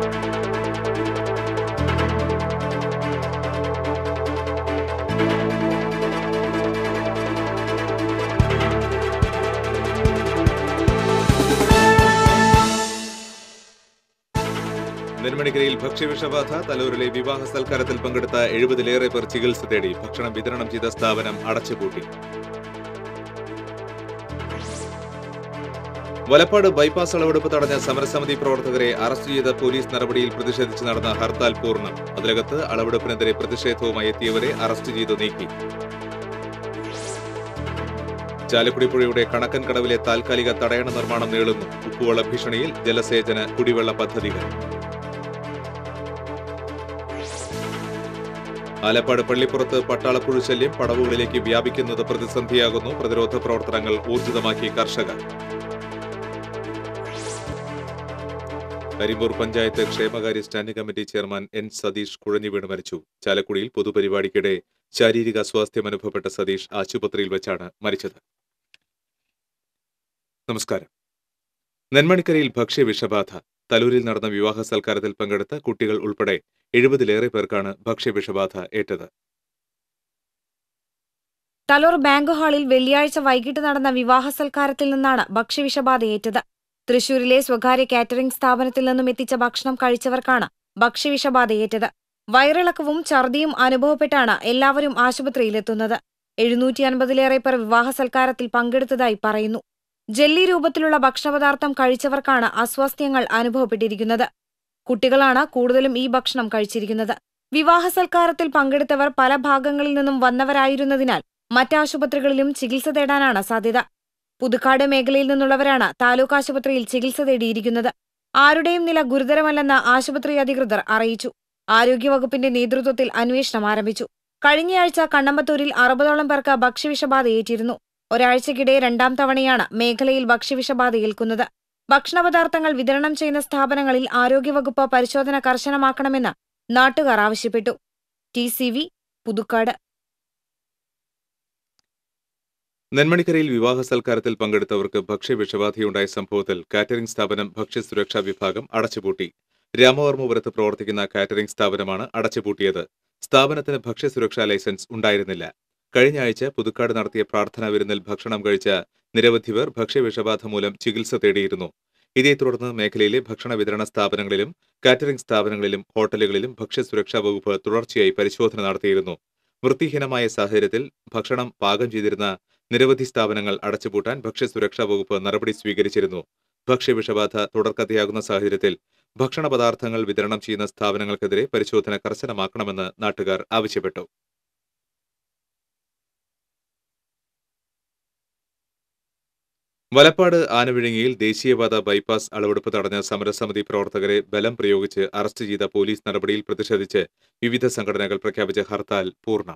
നെന്മണിക്കരയിൽ ഭക്ഷ്യവിഷബാധ തലൂരിലെ വിവാഹ സൽക്കാരത്തിൽ പങ്കെടുത്ത എഴുപതിലേറെ പേർ ചികിത്സ തേടി ഭക്ഷണം വിതരണം ചെയ്ത സ്ഥാപനം അടച്ചുപൂട്ടി വലപ്പാട് ബൈപ്പാസ് അളവെടുപ്പ് തടഞ്ഞ സമരസമിതി പ്രവർത്തകരെ അറസ്റ്റ് ചെയ്ത പോലീസ് നടപടിയിൽ പ്രതിഷേധിച്ച് നടന്ന ഹർത്താൽ പൂർണ്ണം അതിലകത്ത് അളവെടുപ്പിനെതിരെ പ്രതിഷേധവുമായി എത്തിയവരെ അറസ്റ്റ് ചെയ്തു നീക്കി ചാലക്കുടി പുഴയുടെ കണക്കൻ കടവിലെ താൽക്കാലിക തടയണ നിർമ്മാണം നീളുന്നു ഉപ്പുവെള്ള ഭീഷണിയിൽ ജലസേചന കുടിവെള്ള പദ്ധതികൾ ആലപ്പാട് പള്ളിപ്പുറത്ത് പട്ടാളപ്പുഴു ശല്യം പടവുകളിലേക്ക് വ്യാപിക്കുന്നത് പ്രതിസന്ധിയാകുന്നു പ്രതിരോധ പ്രവർത്തനങ്ങൾ ഊർജിതമാക്കി കർഷകർ കരിമ്പൂർ പഞ്ചായത്ത് ക്ഷേമകാര്യ standing committee chairman N Satheesh കുഴഞ്ഞു വീണ് മരിച്ചു ചാലക്കുടിയിൽ പൊതുപരിപാടിക്കിടെ ശാരീരിക അസ്വാസ്ഥ്യം അനുഭവപ്പെട്ട സതീഷ് ആശുപത്രിയിൽ വെച്ചാണ് മരിച്ചത് നമസ്കാരം നെന്മണിക്കരയിൽ ഭക്ഷ്യവിഷബാധ തലൂരിൽ നടന്ന വിവാഹ സൽക്കാരത്തിൽ പങ്കെടുത്ത കുട്ടികൾ ഉൾപ്പെടെ എഴുപതിലേറെ പേർക്കാണ് ഭക്ഷ്യവിഷബാധ ഏറ്റത് തലൂർ ബാങ്ക് ഹാളിൽ വെള്ളിയാഴ്ച വൈകിട്ട് നടന്ന വിവാഹ സൽക്കാരത്തിൽ നിന്നാണ് ഭക്ഷ്യവിഷബാധയേറ്റത് തൃശൂരിലെ സ്വകാര്യ കാറ്ററിംഗ് സ്ഥാപനത്തിൽ നിന്നും എത്തിച്ച ഭക്ഷണം കഴിച്ചവർക്കാണ് ഭക്ഷ്യവിഷബാധയേറ്റത് വയറിളക്കവും ഛർദിയും അനുഭവപ്പെട്ടാണ് എല്ലാവരും ആശുപത്രിയിലെത്തുന്നത് എഴുന്നൂറ്റി അൻപതിലേറെ പേർ വിവാഹ സൽക്കാരത്തിൽ പങ്കെടുത്തതായി പറയുന്നു ജെല്ലി രൂപത്തിലുള്ള ഭക്ഷണപദാർത്ഥം കഴിച്ചവർക്കാണ് അസ്വാസ്ഥ്യങ്ങൾ അനുഭവപ്പെട്ടിരിക്കുന്നത് കുട്ടികളാണ് കൂടുതലും ഈ ഭക്ഷണം കഴിച്ചിരിക്കുന്നത് വിവാഹ സൽക്കാരത്തിൽ പങ്കെടുത്തവർ പല ഭാഗങ്ങളിൽ നിന്നും വന്നവരായിരുന്നതിനാൽ മറ്റാശുപത്രികളിലും ചികിത്സ തേടാനാണ് സാധ്യത പുതുക്കാട് മേഖലയിൽ നിന്നുള്ളവരാണ് താലൂക്ക് ആശുപത്രിയിൽ ചികിത്സ തേടിയിരിക്കുന്നത് ആരുടെയും നില ഗുരുതരമല്ലെന്ന് ആശുപത്രി അധികൃതർ അറിയിച്ചു ആരോഗ്യവകുപ്പിന്റെ നേതൃത്വത്തിൽ അന്വേഷണം ആരംഭിച്ചു കഴിഞ്ഞയാഴ്ച കണ്ണമ്പത്തൂരിൽ അറുപതോളം പേർക്ക് ഭക്ഷ്യവിഷബാധയേറ്റിരുന്നു ഒരാഴ്ചക്കിടെ രണ്ടാം തവണയാണ് മേഖലയിൽ ഭക്ഷ്യവിഷബാധ ഏൽക്കുന്നത് ഭക്ഷണപദാർത്ഥങ്ങൾ വിതരണം ചെയ്യുന്ന സ്ഥാപനങ്ങളിൽ ആരോഗ്യവകുപ്പ് പരിശോധന കർശനമാക്കണമെന്ന് നാട്ടുകാർ ആവശ്യപ്പെട്ടു ടി സി വി പുതുക്കാട് നെന്മണിക്കരയിൽ വിവാഹ സൽക്കാരത്തിൽ പങ്കെടുത്തവർക്ക് ഭക്ഷ്യവിഷബാധയുണ്ടായ സംഭവത്തിൽ കാറ്ററിംഗ് സ്ഥാപനം ഭക്ഷ്യസുരക്ഷാ വിഭാഗം അടച്ചുപൂട്ടി രാമവർമ്മപുരത്ത് പ്രവർത്തിക്കുന്ന കാറ്ററിംഗ് സ്ഥാപനമാണ് അടച്ചുപൂട്ടിയത് സ്ഥാപനത്തിന് ഭക്ഷ്യസുരക്ഷാ ലൈസൻസ് ഉണ്ടായിരുന്നില്ല കഴിഞ്ഞ ആഴ്ച പുതുക്കാട് നടത്തിയ പ്രാർത്ഥനാ വിരുന്നിൽ ഭക്ഷണം കഴിച്ച നിരവധി പേർ ഭക്ഷ്യവിഷബാധ മൂലം ചികിത്സ തേടിയിരുന്നു ഇതേ തുടർന്ന് മേഖലയിലെ ഭക്ഷണ വിതരണ സ്ഥാപനങ്ങളിലും കാറ്ററിംഗ് സ്ഥാപനങ്ങളിലും ഹോട്ടലുകളിലും ഭക്ഷ്യസുരക്ഷാ വകുപ്പ് തുടർച്ചയായി പരിശോധന നടത്തിയിരുന്നു വൃത്തിഹീനമായ സാഹചര്യത്തിൽ ഭക്ഷണം പാകം ചെയ്തിരുന്ന നിരവധി സ്ഥാപനങ്ങൾ അടച്ചുപൂട്ടാൻ ഭക്ഷ്യസുരക്ഷാ വകുപ്പ് നടപടി സ്വീകരിച്ചിരുന്നു ഭക്ഷ്യവിഷബാധ തുടർക്കഥയാകുന്ന സാഹചര്യത്തിൽ ഭക്ഷണ പദാർത്ഥങ്ങൾ വിതരണം ചെയ്യുന്ന സ്ഥാപനങ്ങൾക്കെതിരെ പരിശോധന കർശനമാക്കണമെന്ന് നാട്ടുകാർ ആവശ്യപ്പെട്ടു വലപ്പാട് ആനവിഴുങ്ങിയിൽ ദേശീയപാത ബൈപ്പാസ് അളവെടുപ്പ് തടഞ്ഞ സമരസമിതി പ്രവർത്തകരെ ബലം പ്രയോഗിച്ച് അറസ്റ്റ് ചെയ്ത പോലീസ് നടപടിയിൽ പ്രതിഷേധിച്ച് വിവിധ സംഘടനകൾ പ്രഖ്യാപിച്ച ഹർത്താൽ പൂർണ്ണം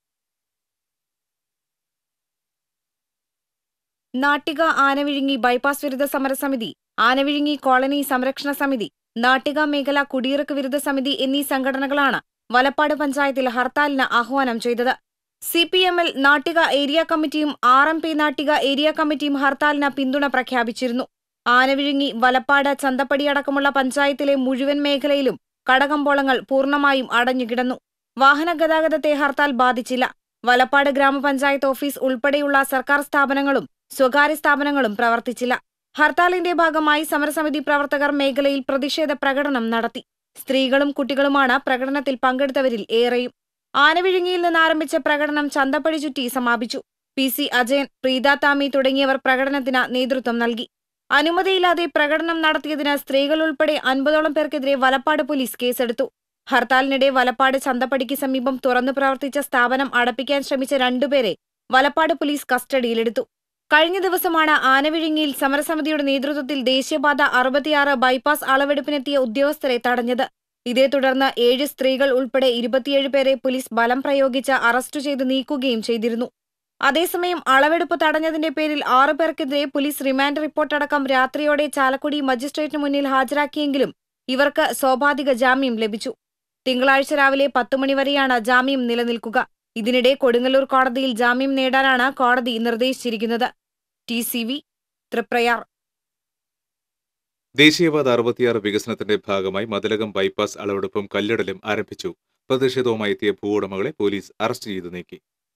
നാട്ടിക ആനവിഴുങ്ങി ബൈപ്പാസ് വിരുദ്ധ സമരസമിതി ആനവിഴുങ്ങി കോളനി സംരക്ഷണ സമിതി നാട്ടിക മേഖല കുടിയിറക്ക് വിരുദ്ധ സമിതി എന്നീ സംഘടനകളാണ് വലപ്പാട് പഞ്ചായത്തിൽ ഹർത്താലിന് ആഹ്വാനം ചെയ്തത് സി പി എമ്മിൽ നാട്ടിക ഏരിയ കമ്മിറ്റിയും R M P Nattika area കമ്മിറ്റിയും ഹർത്താലിന് പിന്തുണ പ്രഖ്യാപിച്ചിരുന്നു ആനവിഴുങ്ങി വലപ്പാട് ചന്തപ്പടി അടക്കമുള്ള പഞ്ചായത്തിലെ മുഴുവൻ മേഖലയിലും കടകമ്പോളങ്ങൾ പൂർണ്ണമായും അടഞ്ഞുകിടന്നു വാഹന ഗതാഗതത്തെ ഹർത്താൽ ബാധിച്ചില്ല വലപ്പാട് ഗ്രാമപഞ്ചായത്ത് ഓഫീസ് ഉൾപ്പെടെയുള്ള സർക്കാർ സ്ഥാപനങ്ങളും സ്വകാര്യ സ്ഥാപനങ്ങളും പ്രവർത്തിച്ചില്ല ഹർത്താലിന്റെ ഭാഗമായി സമരസമിതി പ്രവർത്തകർ മേഖലയിൽ പ്രതിഷേധ പ്രകടനം നടത്തി സ്ത്രീകളും കുട്ടികളുമാണ് പ്രകടനത്തിൽ പങ്കെടുത്തവരിൽ ഏറെയും ആനവിഴുങ്ങിയിൽ നിന്ന് ആരംഭിച്ച പ്രകടനം ചന്തപ്പടി ചുറ്റി സമാപിച്ചു പി സി അജയൻ പ്രീത താമി തുടങ്ങിയവർ പ്രകടനത്തിന് നേതൃത്വം നൽകി അനുമതിയില്ലാതെ പ്രകടനം നടത്തിയതിന് സ്ത്രീകൾ ഉൾപ്പെടെ അൻപതോളം പേർക്കെതിരെ വലപ്പാട് പോലീസ് കേസെടുത്തു ഹർത്താലിനിടെ വലപ്പാട് ചന്തപ്പടിക്ക് സമീപം തുറന്നു പ്രവർത്തിച്ച സ്ഥാപനം അടപ്പിക്കാൻ ശ്രമിച്ച രണ്ടുപേരെ വലപ്പാട് പോലീസ് കസ്റ്റഡിയിലെടുത്തു കഴിഞ്ഞ ദിവസമാണ് ആനവിഴുങ്ങിയിൽ സമരസമിതിയുടെ നേതൃത്വത്തിൽ ദേശീയപാത അറുപത്തിയാറ് ബൈപ്പാസ് അളവെടുപ്പിനെത്തിയ ഉദ്യോഗസ്ഥരെ തടഞ്ഞത് ഇതേ തുടർന്ന് ഏഴ് സ്ത്രീകൾ ഉൾപ്പെടെ ഇരുപത്തിയേഴ് പേരെ പോലീസ് ബലം പ്രയോഗിച്ച് അറസ്റ്റ് ചെയ്ത് നീക്കുകയും ചെയ്തിരുന്നു അതേസമയം അളവെടുപ്പ് തടഞ്ഞതിന്റെ പേരിൽ ആറു പേർക്കെതിരെ പോലീസ് റിമാൻഡ് റിപ്പോർട്ടടക്കം രാത്രിയോടെ ചാലക്കുടി മജിസ്ട്രേറ്റിന് മുന്നിൽ ഹാജരാക്കിയെങ്കിലും ഇവർക്ക് സ്വാഭാവിക ജാമ്യം ലഭിച്ചു തിങ്കളാഴ്ച രാവിലെ പത്തു മണിവരെയാണ് ജാമ്യം നിലനിൽക്കുക ഇതിനിടെ കൊടുങ്ങല്ലൂർ കോടതിയിൽ ജാമ്യം നേടാനാണ് കോടതി നിർദ്ദേശിച്ചിരിക്കുന്നത് ടി സി വി തൃപ്രയാർ ദേശീയപാത അറുപത്തിയാറ് വികസനത്തിന്റെ ഭാഗമായി മതിലകം ബൈപ്പാസ് അളവെടുപ്പും കല്ലിടലും ആരംഭിച്ചു പ്രതിഷേധവുമായി എത്തിയ ഭൂവുടമകളെ പോലീസ് അറസ്റ്റ് ചെയ്തു നീക്കി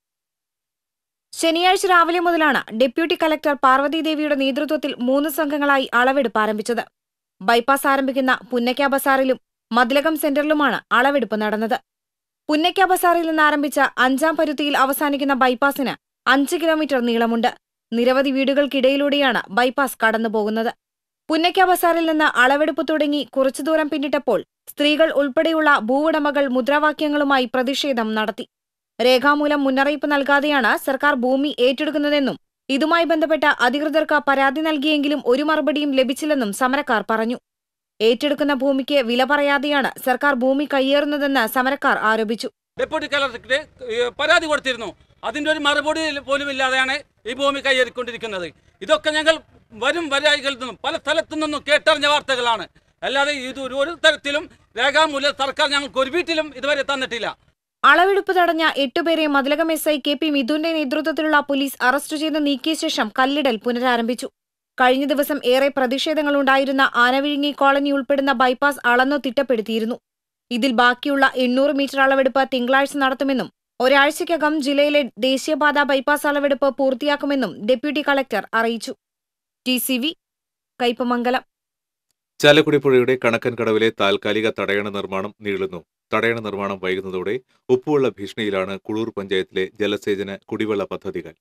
ശനിയാഴ്ച രാവിലെ മുതലാണ് ഡെപ്യൂട്ടി കലക്ടർ പാർവതി ദേവിയുടെ നേതൃത്വത്തിൽ മൂന്ന് സംഘങ്ങളായി അളവെടുപ്പ് ആരംഭിച്ചത് ബൈപ്പാസ് ആരംഭിക്കുന്ന പുന്നക്ക ബസാറിലും മതിലകം സെന്ററിലുമാണ് അളവെടുപ്പ് നടന്നത് പുന്നക്ക ബസാറിൽ നിന്ന് ആരംഭിച്ച അഞ്ചാം പരുത്തിയിൽ അവസാനിക്കുന്ന ബൈപ്പാസിന് അഞ്ച് കിലോമീറ്റർ നീളമുണ്ട് നിരവധി വീടുകൾക്കിടയിലൂടെയാണ് ബൈപ്പാസ് കടന്നുപോകുന്നത് പുന്നക്ക ബസാറിൽ നിന്ന് അളവെടുപ്പ് തുടങ്ങി കുറച്ചു ദൂരം പിന്നിട്ടപ്പോൾ സ്ത്രീകൾ ഉൾപ്പെടെയുള്ള ഭൂവുടമകൾ മുദ്രാവാക്യങ്ങളുമായി പ്രതിഷേധം നടത്തി രേഖാമൂലം മുന്നറിയിപ്പ് നൽകാതെയാണ് സർക്കാർ ഭൂമി ഏറ്റെടുക്കുന്നതെന്നും ഇതുമായി ബന്ധപ്പെട്ട അധികൃതർക്ക് പരാതി നൽകിയെങ്കിലും ഒരു മറുപടിയും ലഭിച്ചില്ലെന്നും സമരക്കാർ പറഞ്ഞു ഏറ്റെടുക്കുന്ന ഭൂമിക്ക് വില പറയാതെയാണ് സർക്കാർ ഭൂമി കയ്യേറുന്നതെന്ന് സമരക്കാർ ആരോപിച്ചു ഡെപ്യൂട്ടി കളക്ടർക്ക് ഏഹ്, പരാതി കൊടുത്തിരുന്നു അതിൻ്റെ ഒരു മറുപടി പോലും ഇല്ലാതെയാണ് ഈ ഭൂമി കൈയേറിക്കൊണ്ടിരിക്കുന്നത് ഇതൊക്കെ ഞങ്ങൾ വരും വരായികളിൽ നിന്നും പല സ്ഥലത്തു നിന്നും കേട്ടറിഞ്ഞ വാർത്തകളാണ് അല്ലാതെ ഇത് ഒരു ഒരു തരത്തിലും രേഖാമൂലം സർക്കാർ ഞങ്ങൾക്ക് ഒരു വീട്ടിലും ഇതുവരെ തന്നിട്ടില്ല അളവെടുപ്പ് തടഞ്ഞ എട്ടുപേരെ Mathilakam S I K P മിഥുന്റെ നേതൃത്വത്തിലുള്ള പോലീസ് അറസ്റ്റ് ചെയ്ത് നീക്കിയ ശേഷം കല്ലിടൽ പുനരാരംഭിച്ചു കഴിഞ്ഞ ദിവസം ഏറെ പ്രതിഷേധങ്ങളുണ്ടായിരുന്ന ആനവിഴുങ്ങി കോളനി ഉൾപ്പെടുന്ന ബൈപ്പാസ് അളന്നു തിട്ടപ്പെടുത്തിയിരുന്നു ഇതിൽ ബാക്കിയുള്ള എണ്ണൂറ് മീറ്റർ അളവെടുപ്പ് തിങ്കളാഴ്ച നടത്തുമെന്നും ഒരാഴ്ചയ്ക്കകം ജില്ലയിലെ ദേശീയപാത ബൈപ്പാസ് അളവെടുപ്പ് പൂർത്തിയാക്കുമെന്നും ഡെപ്യൂട്ടി കളക്ടർ അറിയിച്ചു T C V Kaipamangalam Chalakudy പുഴയുടെ കണക്കൻ കടവിലെ താൽക്കാലിക തടയണ നിർമ്മാണം നീളുന്നു തടയണ നിർമ്മാണം വൈകുന്നതോടെ ഉപ്പുവെള്ള ഭീഷണിയിലാണ് കുളൂർ പഞ്ചായത്തിലെ ജലസേചന കുടിവെള്ള പദ്ധതികൾ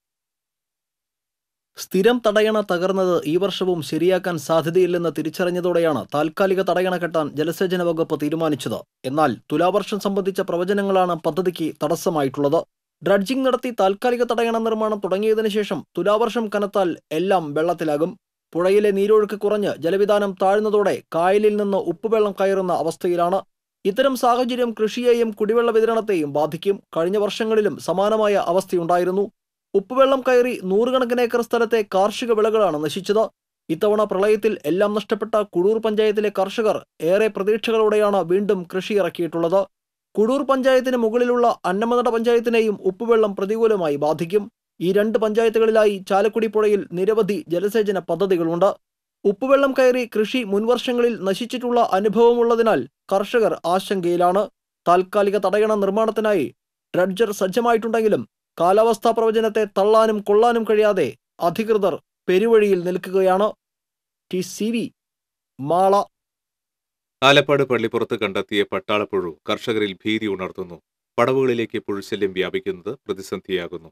സ്ഥിരം തടയണ തകർന്നത് ഈ വർഷവും ശരിയാക്കാൻ സാധ്യതയില്ലെന്ന് തിരിച്ചറിഞ്ഞതോടെയാണ് താൽക്കാലിക തടയണ കെട്ടാൻ ജലസേചന വകുപ്പ് തീരുമാനിച്ചത് എന്നാൽ തുലാവർഷം സംബന്ധിച്ച പ്രവചനങ്ങളാണ് പദ്ധതിക്ക് തടസ്സമായിട്ടുള്ളത് ഡ്രഡ്ജിംഗ് നടത്തി താൽക്കാലിക തടയണ നിർമ്മാണം തുടങ്ങിയതിനു ശേഷം തുലാവർഷം കനത്താൽ എല്ലാം വെള്ളത്തിലാകും പുഴയിലെ നീരൊഴുക്ക് കുറഞ്ഞ് ജലവിധാനം താഴ്ന്നതോടെ കായലിൽ നിന്ന് ഉപ്പുവെള്ളം കയറുന്ന അവസ്ഥയിലാണ് ഇത്തരം സാഹചര്യം കൃഷിയെയും കുടിവെള്ള വിതരണത്തെയും ബാധിക്കും കഴിഞ്ഞ വർഷങ്ങളിലും സമാനമായ അവസ്ഥയുണ്ടായിരുന്നു ഉപ്പുവെള്ളം കയറി നൂറുകണക്കിന് ഏക്കർ സ്ഥലത്തെ കാർഷിക വിളകളാണ് നശിച്ചത് ഇത്തവണ പ്രളയത്തിൽ എല്ലാം നഷ്ടപ്പെട്ട കുടൂർ പഞ്ചായത്തിലെ കർഷകർ ഏറെ പ്രതീക്ഷകളോടെയാണ് വീണ്ടും കൃഷി ഇറക്കിയിട്ടുള്ളത് കുടൂർ പഞ്ചായത്തിന് മുകളിലുള്ള അന്നമനട പഞ്ചായത്തിനെയും ഉപ്പുവെള്ളം പ്രതികൂലമായി ബാധിക്കും ഈ രണ്ട് പഞ്ചായത്തുകളിലായി ചാലക്കുടി പുഴയിൽ നിരവധി ജലസേചന പദ്ധതികളുണ്ട് ഉപ്പുവെള്ളം കയറി കൃഷി മുൻവർഷങ്ങളിൽ നശിച്ചിട്ടുള്ള അനുഭവമുള്ളതിനാൽ കർഷകർ ആശങ്കയിലാണ് താൽക്കാലിക തടയണ നിർമ്മാണത്തിനായി ഡ്രഡ്ജർ സജ്ജമായിട്ടുണ്ടെങ്കിലും കാലാവസ്ഥാ പ്രവചനത്തെ തള്ളാനും കൊള്ളാനും കഴിയാതെ അധികൃതർ പെരുവഴിയിൽ നിൽക്കുകയാണ് T C V Mala Alappad പള്ളിപ്പുറത്ത് കണ്ടെത്തിയ പട്ടാളപ്പുഴു കർഷകരിൽ ഭീതി ഉണർത്തുന്നു പടവുകളിലേക്ക് പുഴുശല്യം വ്യാപിക്കുന്നത് പ്രതിസന്ധിയാകുന്നു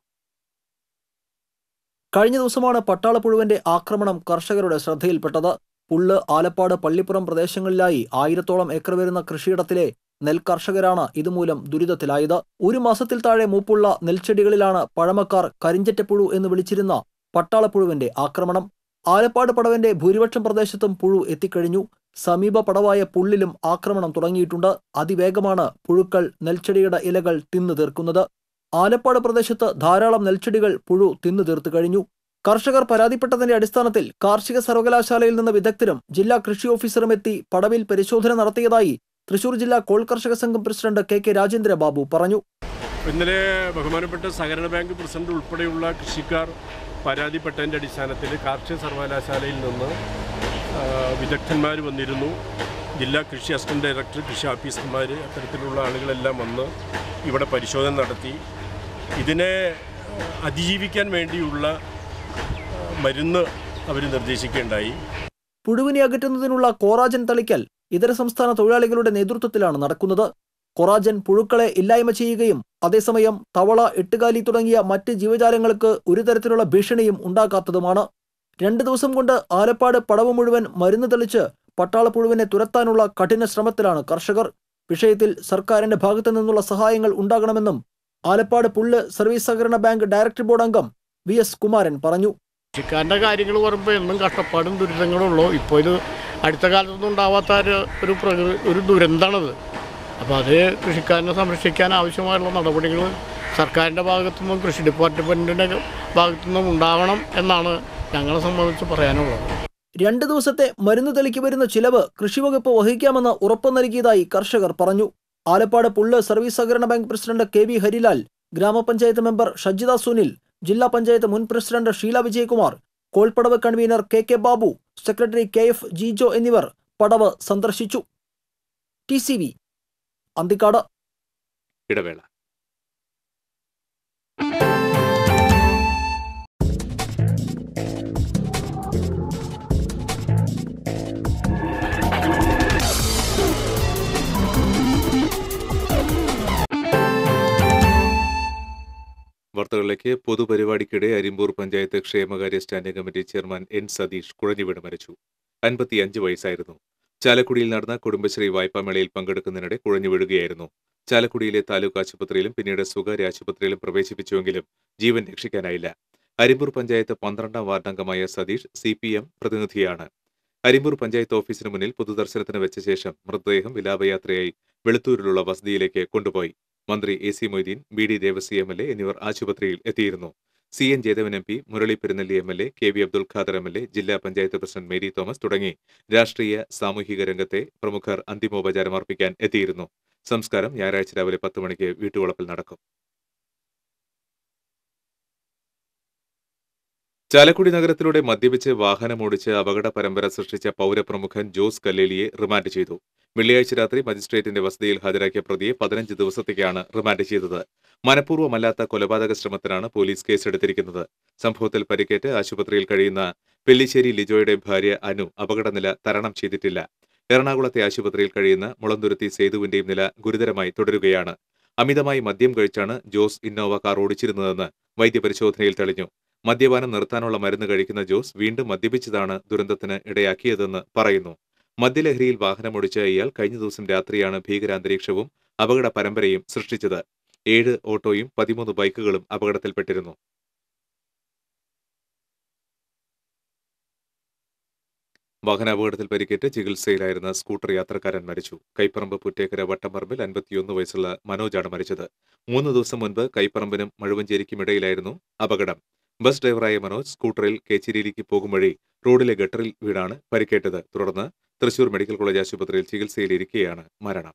കഴിഞ്ഞ ദിവസമാണ് പട്ടാളപ്പുഴുവിന്റെ ആക്രമണം കർഷകരുടെ ശ്രദ്ധയിൽപ്പെട്ടത് പുള്ള് ആലപ്പാട് പള്ളിപ്പുറം പ്രദേശങ്ങളിലായി ആയിരത്തോളം ഏക്കർ വരുന്ന കൃഷിയിടത്തിലെ നെൽ കർഷകരാണ് ഇതുമൂലം ദുരിതത്തിലായത് ഒരു മാസത്തിൽ താഴെ മൂപ്പുള്ള നെൽച്ചെടികളിലാണ് പഴമക്കാർ കരിഞ്ചറ്റപ്പുഴു എന്ന് വിളിച്ചിരുന്ന പട്ടാളപ്പുഴുവിന്റെ ആക്രമണം ആലപ്പാട് പടവിന്റെ ഭൂരിപക്ഷം പ്രദേശത്തും പുഴു എത്തിക്കഴിഞ്ഞു സമീപ പടവായ പുള്ളിലും ആക്രമണം തുടങ്ങിയിട്ടുണ്ട് അതിവേഗമാണ് പുഴുക്കൾ നെൽച്ചെടിയുടെ ഇലകൾ തിന്നു തീർക്കുന്നത് ആലപ്പാട് പ്രദേശത്ത് ധാരാളം നെൽച്ചെടികൾ പുഴു തിന്നു തീർത്തു കഴിഞ്ഞു കർഷകർ പരാതിപ്പെട്ടതിന്റെ അടിസ്ഥാനത്തിൽ കാർഷിക സർവകലാശാലയിൽ നിന്ന് വിദഗ്ധരും ജില്ലാ കൃഷി ഓഫീസറും എത്തി പടവിൽ പരിശോധന നടത്തിയതായി തൃശൂർ ജില്ലാ കോൾ കർഷക സംഘം president K K Rajendra Babu പറഞ്ഞു ഇന്നലെ ബഹുമാനപ്പെട്ട സഹകരണ ബാങ്ക് പ്രസിഡന്റ് ഉൾപ്പെടെയുള്ള കൃഷിക്കാർ പരാതിപ്പെട്ടതിൻ്റെ അടിസ്ഥാനത്തിൽ കാർഷിക സർവകലാശാലയിൽ നിന്ന് ആ, വിദഗ്ധന്മാർ വന്നിരുന്നു ജില്ലാ കൃഷി അസിസ്റ്റന്റ് ഡയറക്ടർ കൃഷി ഓഫീസർമാർ അത്തരത്തിലുള്ള ആളുകളെല്ലാം വന്ന് ഇവിടെ പരിശോധന നടത്തി ഇതിനെ ആ, അതിജീവിക്കാൻ വേണ്ടിയുള്ള ആ, മരുന്ന് അവർ നിർദ്ദേശിക്കുകയുണ്ടായി പുഴുവിനെ അകറ്റുന്നതിനുള്ള കോറാജൻ തളിക്കൽ ഇതര സംസ്ഥാന തൊഴിലാളികളുടെ നേതൃത്വത്തിലാണ് നടക്കുന്നത് കൊറാജൻ പുഴുക്കളെ ഇല്ലായ്മ ചെയ്യുകയും അതേസമയം തവള എട്ടുകാലി തുടങ്ങിയ മറ്റ് ജീവജാലങ്ങൾക്ക് ഒരു തരത്തിലുള്ള ഭീഷണിയും ഉണ്ടാക്കാത്തതുമാണ് രണ്ട് ദിവസം കൊണ്ട് ആലപ്പാട് പടവ് മുഴുവൻ മരുന്ന് തെളിച്ച് പട്ടാളപ്പുഴുവിനെ തുരത്താനുള്ള കഠിന ശ്രമത്തിലാണ് കർഷകർ വിഷയത്തിൽ സർക്കാരിന്റെ ഭാഗത്തു നിന്നുള്ള സഹായങ്ങൾ ഉണ്ടാകണമെന്നും ആലപ്പാട് പുല്ല് സർവീസ് സഹകരണ ബാങ്ക് ഡയറക്ടർ ബോർഡ് അംഗം വി എസ് കുമാരൻ പറഞ്ഞു കൃഷിക്കാരൻ്റെ കാര്യങ്ങൾ പറയുമ്പോൾ എന്നും കഷ്ടപ്പാടും ദുരിതങ്ങളുള്ളൂ ഇപ്പോൾ ഇത് അടുത്ത കാലത്തൊന്നും ഉണ്ടാവാത്ത ഒരു ഒരു പ്രകൃതി ഒരു ദുരന്തമാണത് അപ്പോൾ അത് കൃഷിക്കാരനെ സംരക്ഷിക്കാൻ ആവശ്യമായുള്ള നടപടികൾ സർക്കാരിൻ്റെ ഭാഗത്തുനിന്നും കൃഷി ഡിപ്പാർട്ട്മെൻറ്റിൻ്റെ ഭാഗത്തുനിന്നും ഉണ്ടാവണം എന്നാണ് ഞങ്ങളെ സംബന്ധിച്ച് പറയാനുള്ളത് രണ്ട് ദിവസത്തെ മരുന്ന് തെളിക്ക് വരുന്ന ചിലവ് കൃഷിവകുപ്പ് വഹിക്കാമെന്ന് ഉറപ്പു നൽകിയതായി കർഷകർ പറഞ്ഞു ആലപ്പാട് പുള്ള് സർവീസ് സഹകരണ bank president K V Harilal ഗ്രാമപഞ്ചായത്ത് മെമ്പർ ഷജിത സുനിൽ ജില്ലാ പഞ്ചായത്ത് മുൻ പ്രസിഡന്റ് ഷീല വിജയകുമാർ കോൾപ്പടവ് convener K K Babu secretary K F Jijo എന്നിവർ പടവ് സന്ദർശിച്ചു ടി സി വി അന്തിക്കാട് ഇടവേള വാർത്തകളിലേക്ക് പൊതുപരിപാടിക്കിടെ അരിമ്പൂർ പഞ്ചായത്ത് ക്ഷേമകാര്യ standing committee chairman N Satheesh കുഴഞ്ഞുവീണ് മരിച്ചു അൻപത്തിയഞ്ച് വയസ്സായിരുന്നു ചാലക്കുടിയിൽ നടന്ന കുടുംബശ്രീ വായ്പാമേളയിൽ പങ്കെടുക്കുന്നതിനിടെ കുഴഞ്ഞു വീഴുകയായിരുന്നു ചാലക്കുടിയിലെ താലൂക്ക് ആശുപത്രിയിലും പിന്നീട് സ്വകാര്യ ആശുപത്രിയിലും പ്രവേശിപ്പിച്ചുവെങ്കിലും ജീവൻ രക്ഷിക്കാനായില്ല അരിമ്പൂർ പഞ്ചായത്ത് പന്ത്രണ്ടാം വാർഡംഗമായ സതീഷ് സി പി എം പ്രതിനിധിയാണ് അരിമ്പൂർ പഞ്ചായത്ത് ഓഫീസിന് മുന്നിൽ പൊതുദർശനത്തിന് വെച്ച ശേഷം മൃതദേഹം വിലാപയാത്രയായി വെളുത്തൂരിലുള്ള വസതിയിലേക്ക് കൊണ്ടുപോയി മന്ത്രി A C Moideen B D Devasy M L A എന്നിവർ ആശുപത്രിയിൽ എത്തിയിരുന്നു C N Jayadevan M P Murali Perunelli M L A K V Abdul Khader M L A ജില്ലാ പഞ്ചായത്ത് പ്രസിഡന്റ് മേരി തോമസ് തുടങ്ങി രാഷ്ട്രീയ സാമൂഹിക രംഗത്തെ പ്രമുഖർ അന്തിമോപചാരം അർപ്പിക്കാൻ എത്തിയിരുന്നു സംസ്കാരം ഞായറാഴ്ച രാവിലെ പത്ത് മണിക്ക് വീട്ടുവളപ്പിൽ നടക്കും ചാലക്കുടി നഗരത്തിലൂടെ മദ്യപിച്ച് വാഹനമോടിച്ച് അപകട പരമ്പര സൃഷ്ടിച്ച പൗരപ്രമുഖൻ ജോസ് കല്ലേലിയെ റിമാൻഡ് ചെയ്തു വെള്ളിയാഴ്ച രാത്രി മജിസ്ട്രേറ്റിന്റെ വസതിയിൽ ഹാജരാക്കിയ പ്രതിയെ പതിനഞ്ച് ദിവസത്തേക്കാണ് റിമാൻഡ് ചെയ്തത് മനഃപൂർവ്വമല്ലാത്ത കൊലപാതക ശ്രമത്തിനാണ് പോലീസ് കേസെടുത്തിരിക്കുന്നത് സംഭവത്തിൽ പരിക്കേറ്റ് ആശുപത്രിയിൽ കഴിയുന്ന പെല്ലിശ്ശേരി ലിജോയുടെ ഭാര്യ അനു അപകടനില തരണം ചെയ്തിട്ടില്ല എറണാകുളത്തെ ആശുപത്രിയിൽ കഴിയുന്ന മുളന്തുരുത്തി സേതുവിന്റെയും നില ഗുരുതരമായി തുടരുകയാണ് അമിതമായി മദ്യം കഴിച്ചാണ് ജോസ് ഇന്നോവ കാർ ഓടിച്ചിരുന്നതെന്ന് വൈദ്യപരിശോധനയിൽ തെളിഞ്ഞു മദ്യപാനം നിർത്താനുള്ള മരുന്ന് കഴിക്കുന്ന ജോസ് വീണ്ടും മദ്യപിച്ചതാണ് ദുരന്തത്തിന് ഇടയാക്കിയതെന്ന് പറയുന്നു മദ്യലഹരിയിൽ വാഹനമോടിച്ച ഇയാൾ കഴിഞ്ഞ ദിവസം രാത്രിയാണ് ഭീകരാന്തരീക്ഷവും അപകട പരമ്പരയും സൃഷ്ടിച്ചത് ഏഴ് ഓട്ടോയും പതിമൂന്ന് ബൈക്കുകളും അപകടത്തിൽപ്പെട്ടിരുന്നു വാഹനാപകടത്തിൽ പരിക്കേറ്റ് ചികിത്സയിലായിരുന്ന സ്കൂട്ടർ യാത്രക്കാരൻ മരിച്ചു കൈപ്പറമ്പ് പുറ്റേക്കര വട്ടംപറമ്പിൽ അൻപത്തിയൊന്ന് വയസ്സുള്ള മനോജാണ് മരിച്ചത് മൂന്ന് ദിവസം മുൻപ് കൈപ്പറമ്പിനും മഴുവഞ്ചേരിക്കും ഇടയിലായിരുന്നു അപകടം ബസ് ഡ്രൈവറായ മനോജ് സ്കൂട്ടറിൽ കേച്ചിരിയിലേക്ക് പോകും വഴി റോഡിലെ ഗട്ടറിൽ വീണാണ് പരിക്കേറ്റത് തുടർന്ന് തൃശൂർ മെഡിക്കൽ കോളേജ് ആശുപത്രിയിൽ ചികിത്സയിലിരിക്കെയാണ് മരണം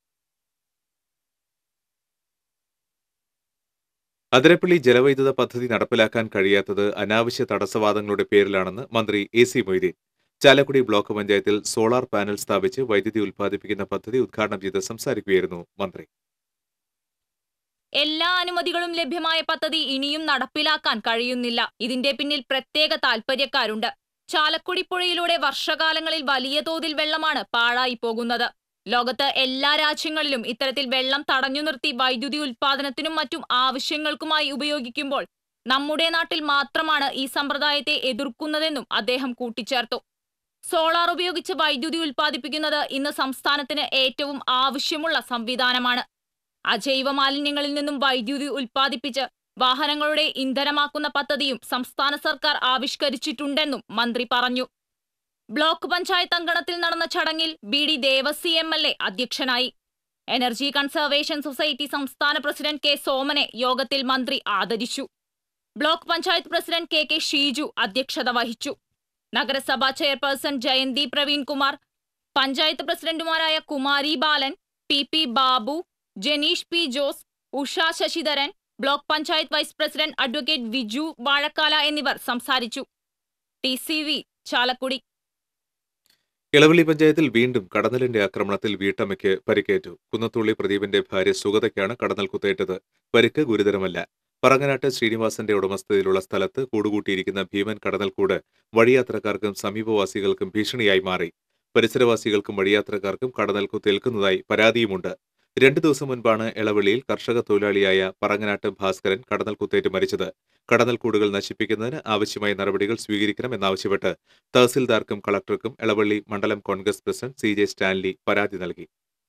അതിരപ്പള്ളി ജലവൈദ്യുത പദ്ധതി നടപ്പിലാക്കാൻ കഴിയാത്തത് അനാവശ്യ തടസ്സവാദങ്ങളുടെ പേരിലാണെന്ന് മന്ത്രി A C Moideen Chalakudy block പഞ്ചായത്തിൽ സോളാർ പാനൽ സ്ഥാപിച്ച് വൈദ്യുതി ഉൽപ്പാദിപ്പിക്കുന്ന പദ്ധതി ഉദ്ഘാടനം ചെയ്ത് സംസാരിക്കുകയായിരുന്നു മന്ത്രി എല്ലാ അനുമതികളും ലഭ്യമായ പദ്ധതി ഇനിയും നടപ്പിലാക്കാൻ കഴിയുന്നില്ല ഇതിന്റെ പിന്നിൽ പ്രത്യേക താൽപര്യക്കാരുണ്ട് ചാലക്കുടി പുഴയിലൂടെ വർഷകാലങ്ങളിൽ വലിയ തോതിൽ വെള്ളമാണ് പാഴായി പോകുന്നത് ലോകത്ത് എല്ലാ രാജ്യങ്ങളിലും ഇത്തരത്തിൽ വെള്ളം തടഞ്ഞു നിർത്തി വൈദ്യുതി ഉൽപാദനത്തിനും മറ്റും ആവശ്യങ്ങൾക്കുമായി ഉപയോഗിക്കുമ്പോൾ നമ്മുടെ നാട്ടിൽ മാത്രമാണ് ഈ സമ്പ്രദായത്തെ എതിർക്കുന്നതെന്നും അദ്ദേഹം കൂട്ടിച്ചേർത്തു സോളാർ ഉപയോഗിച്ച് വൈദ്യുതി ഉൽപ്പാദിപ്പിക്കുന്നത് ഇന്ന് സംസ്ഥാനത്തിന് ഏറ്റവും ആവശ്യമുള്ള സംവിധാനമാണ് അജൈവ മാലിന്യങ്ങളിൽ നിന്നും വൈദ്യുതി ഉൽപ്പാദിപ്പിച്ച് വാഹനങ്ങളുടെ ഇന്ധനമാക്കുന്ന പദ്ധതിയും സംസ്ഥാന സർക്കാർ ആവിഷ്കരിച്ചിട്ടുണ്ടെന്നും മന്ത്രി പറഞ്ഞു ബ്ലോക്ക് പഞ്ചായത്ത് അങ്കണത്തിൽ നടന്ന ചടങ്ങിൽ B D Devasy M L A അധ്യക്ഷനായി എനർജി കൺസർവേഷൻ സൊസൈറ്റി സംസ്ഥാന പ്രസിഡന്റ് കെ സോമനെ യോഗത്തിൽ മന്ത്രി ആദരിച്ചു block panchayat president K K Sheeju അധ്യക്ഷത വഹിച്ചു നഗരസഭാ ചെയർപേഴ്സൺ ജയന്തി പ്രവീൺ കുമാർ പഞ്ചായത്ത് പ്രസിഡന്റുമാരായ Kumari Balan T P Babu Janeesh P Jose Usha Sasidharan block panchayat vice president advocate Viju Vazhakkala എന്നിവർ സംസാരിച്ചു T C V Chalakudy Elavally പഞ്ചായത്തിൽ വീണ്ടും കടന്നലിന്റെ ആക്രമണത്തിൽ വീട്ടമ്മയ്ക്ക് പരിക്കേറ്റു കുന്നത്തുള്ളി പ്രദീപിന്റെ ഭാര്യ സുഗതയ്ക്കാണ് കടന്നൽ കുത്തേറ്റത് പരിക്ക് ഗുരുതരമല്ല പറങ്ങനാട്ട് ശ്രീനിവാസന്റെ ഉടമസ്ഥതയിലുള്ള സ്ഥലത്ത് കൂടുകൂട്ടിയിരിക്കുന്ന ഭീമൻ കടന്നൽക്കൂട് വഴിയാത്രക്കാർക്കും സമീപവാസികൾക്കും ഭീഷണിയായി മാറി പരിസരവാസികൾക്കും വഴിയാത്രക്കാർക്കും കടന്നൽ കുത്തേൽക്കുന്നതായി പരാതിയുമുണ്ട് രണ്ടു ദിവസം മുൻപാണ് ഇളവള്ളിയിൽ കർഷക തൊഴിലാളിയായ പറങ്ങനാട്ട് ഭാസ്കരൻ കടന്നൽ കുത്തേറ്റ് മരിച്ചത് കടന്നൽക്കൂടുകൾ നശിപ്പിക്കുന്നതിന് ആവശ്യമായ നടപടികൾ സ്വീകരിക്കണമെന്നാവശ്യപ്പെട്ട് തഹസിൽദാർക്കും കളക്ടർക്കും ഇളവള്ളി മണ്ഡലം Congress president C J Stanley പരാതി നൽകി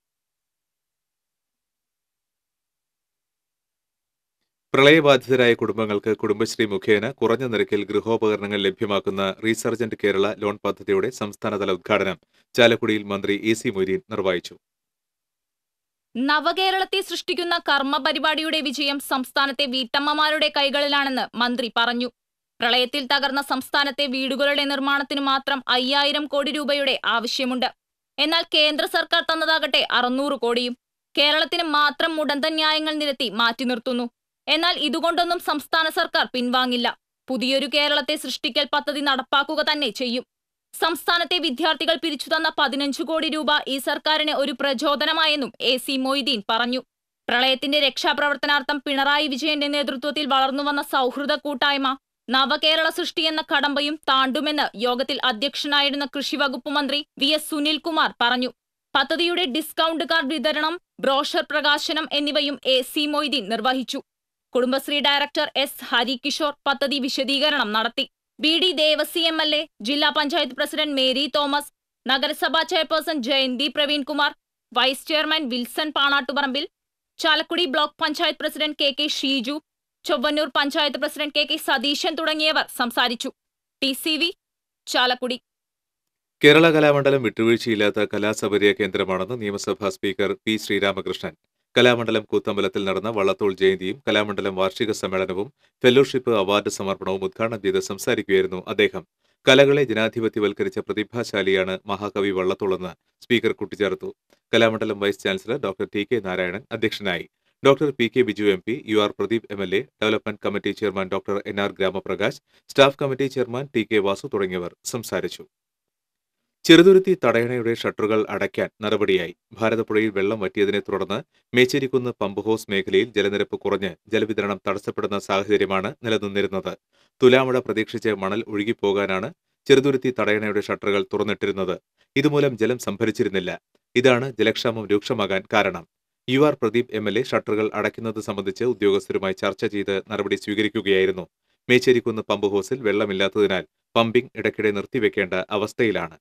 പ്രളയബാധിതരായ കുടുംബങ്ങൾക്ക് കുടുംബശ്രീ മുഖേന കുറഞ്ഞ നിരക്കിൽ ഗൃഹോപകരണങ്ങൾ ലഭ്യമാക്കുന്ന റീസർജന്റ് കേരള ലോൺ പദ്ധതിയുടെ സംസ്ഥാനതല ഉദ്ഘാടനം ചാലക്കുടിയിൽ മന്ത്രി എ സി മൊയ്തീൻ നിർവഹിച്ചു നവകേരളത്തെ സൃഷ്ടിക്കുന്ന കർമ്മ പരിപാടിയുടെ വിജയം സംസ്ഥാനത്തെ വീട്ടമ്മമാരുടെ കൈകളിലാണെന്ന് മന്ത്രി പറഞ്ഞു പ്രളയത്തിൽ തകർന്ന സംസ്ഥാനത്തെ വീടുകളുടെ നിർമ്മാണത്തിന് മാത്രം അയ്യായിരം കോടി രൂപയുടെ ആവശ്യമുണ്ട് എന്നാൽ കേന്ദ്ര സർക്കാർ തന്നതാകട്ടെ അറുന്നൂറ് കോടിയും കേരളത്തിന് മാത്രം മുടന്ത ന്യായങ്ങൾ നിരത്തി മാറ്റി നിർത്തുന്നു എന്നാൽ ഇതുകൊണ്ടൊന്നും സംസ്ഥാന സർക്കാർ പിൻവാങ്ങില്ല പുതിയൊരു കേരളത്തെ സൃഷ്ടിക്കൽ പദ്ധതി നടപ്പാക്കുക തന്നെ ചെയ്യും സംസ്ഥാനത്തെ വിദ്യാർത്ഥികൾ പിരിച്ചുതന്ന പതിനഞ്ചു കോടി രൂപ ഈ സർക്കാരിന് ഒരു പ്രചോദനമായെന്നും എ സി മൊയ്തീൻ പറഞ്ഞു പ്രളയത്തിന്റെ രക്ഷാപ്രവർത്തനാർത്ഥം പിണറായി വിജയന്റെ നേതൃത്വത്തിൽ വളർന്നുവന്ന സൗഹൃദ കൂട്ടായ്മ നവകേരള സൃഷ്ടി എന്ന കടമ്പയും താണ്ടുമെന്ന് യോഗത്തിൽ അധ്യക്ഷനായിരുന്ന കൃഷിവകുപ്പ് മന്ത്രി വി എസ് സുനിൽകുമാർ പറഞ്ഞു പദ്ധതിയുടെ ഡിസ്കൗണ്ട് കാർഡ് വിതരണം ബ്രോഷർ പ്രകാശനം എന്നിവയും എ സി മൊയ്തീൻ നിർവഹിച്ചു കുടുംബശ്രീ ഡയറക്ടർ എസ് ഹരികിഷോർ പദ്ധതി വിശദീകരണം നടത്തി B D Devasy M L A ജില്ലാ പഞ്ചായത്ത് പ്രസിഡന്റ് മേരി തോമസ് നഗരസഭാ chairperson Jayanthi Praveenkumar vice chairman Wilson Panattuparambil Chalakudy block panchayat president K K Sheeju Chowannur panchayat president K K Satheesan തുടങ്ങിയവർ സംസാരിച്ചു T C V Chalakudy Kerala Kalamandalam വിട്ടുവീഴ്ചയില്ലാത്ത കലാസൗകര്യ കേന്ദ്രമാണെന്ന് നിയമസഭാ സ്പീക്കർ പി ശ്രീരാമകൃഷ്ണൻ കലാമണ്ഡലം കൂത്തമ്പലത്തിൽ നടന്ന വള്ളത്തോൾ ജയന്തിയും കലാമണ്ഡലം വാർഷിക സമ്മേളനവും ഫെലോഷിപ്പ് അവാർഡ് സമർപ്പണവും ഉദ്ഘാടനം ചെയ്ത് സംസാരിക്കുകയായിരുന്നു അദ്ദേഹം കലകളെ ജനാധിപത്യവൽക്കരിച്ച പ്രതിഭാശാലിയാണ് മഹാകവി വള്ളത്തോളെന്ന് സ്പീക്കർ കൂട്ടിച്ചേർത്തു Kalamandalam vice chancellor doctor T K Narayanan അധ്യക്ഷനായി doctor P K Biju M P U R Pradeep M L A development committee chairman doctor N R Gramaprakash staff committee chairman T K Vasu തുടങ്ങിയവർ സംസാരിച്ചു ചെറുതുരുത്തി തടയണയുടെ ഷട്ടറുകൾ അടയ്ക്കാൻ നടപടിയായി ഭാരതപ്പുഴയിൽ വെള്ളം വറ്റിയതിനെ തുടർന്ന് മേച്ചേരിക്കുന്ന് പമ്പ് ഹൗസ് മേഖലയിൽ ജലനിരപ്പ് കുറഞ്ഞ് ജലവിതരണം തടസ്സപ്പെടുന്ന സാഹചര്യമാണ് നിലനിന്നിരുന്നത് തുലാമഴ പ്രതീക്ഷിച്ച് മണൽ ഒഴുകിപ്പോകാനാണ് ചെറുതുരുത്തി തടയണയുടെ ഷട്ടറുകൾ തുറന്നിട്ടിരുന്നത് ഇതുമൂലം ജലം സംഭരിച്ചിരുന്നില്ല ഇതാണ് ജലക്ഷാമം രൂക്ഷമാകാൻ കാരണം U R Pradeep M L A ഷട്ടറുകൾ അടയ്ക്കുന്നത് സംബന്ധിച്ച് ഉദ്യോഗസ്ഥരുമായി ചർച്ച ചെയ്ത് നടപടി സ്വീകരിക്കുകയായിരുന്നു മേച്ചേരിക്കുന്ന് പമ്പ് ഹൗസിൽ വെള്ളമില്ലാത്തതിനാൽ പമ്പിംഗ് ഇടയ്ക്കിടെ നിർത്തിവെക്കേണ്ട അവസ്ഥയിലാണ്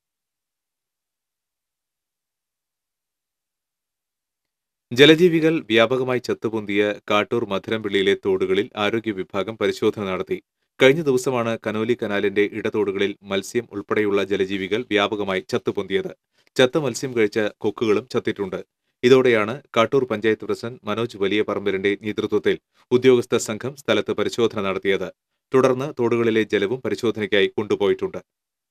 ജലജീവികൾ വ്യാപകമായി ചത്തുപൊന്തിയ കാട്ടൂർ മധുരംപിള്ളിയിലെ തോടുകളിൽ ആരോഗ്യ വിഭാഗം പരിശോധന നടത്തി കഴിഞ്ഞ ദിവസമാണ് കനോലി കനാലിന്റെ ഇടതോടുകളിൽ മത്സ്യം ഉൾപ്പെടെയുള്ള ജലജീവികൾ വ്യാപകമായി ചത്തുപൊന്തിയത് ചത്ത മത്സ്യം കഴിച്ച കൊക്കുകളും ചത്തിട്ടുണ്ട് ഇതോടെയാണ് കാട്ടൂർ പഞ്ചായത്ത് പ്രസിഡന്റ് മനോജ് വലിയ പറമ്പലിന്റെ നേതൃത്വത്തിൽ ഉദ്യോഗസ്ഥ സംഘം സ്ഥലത്ത് പരിശോധന നടത്തിയത് തുടർന്ന് തോടുകളിലെ ജലവും പരിശോധനയ്ക്കായി കൊണ്ടുപോയിട്ടുണ്ട്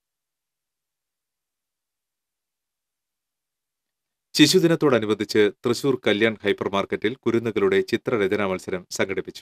ശിശുദിനത്തോടനുബന്ധിച്ച് തൃശൂർ കല്യാൺ ഹൈപ്പർ മാർക്കറ്റിൽ കുരുന്നുകളുടെ ചിത്രരചനാ മത്സരം സംഘടിപ്പിച്ചു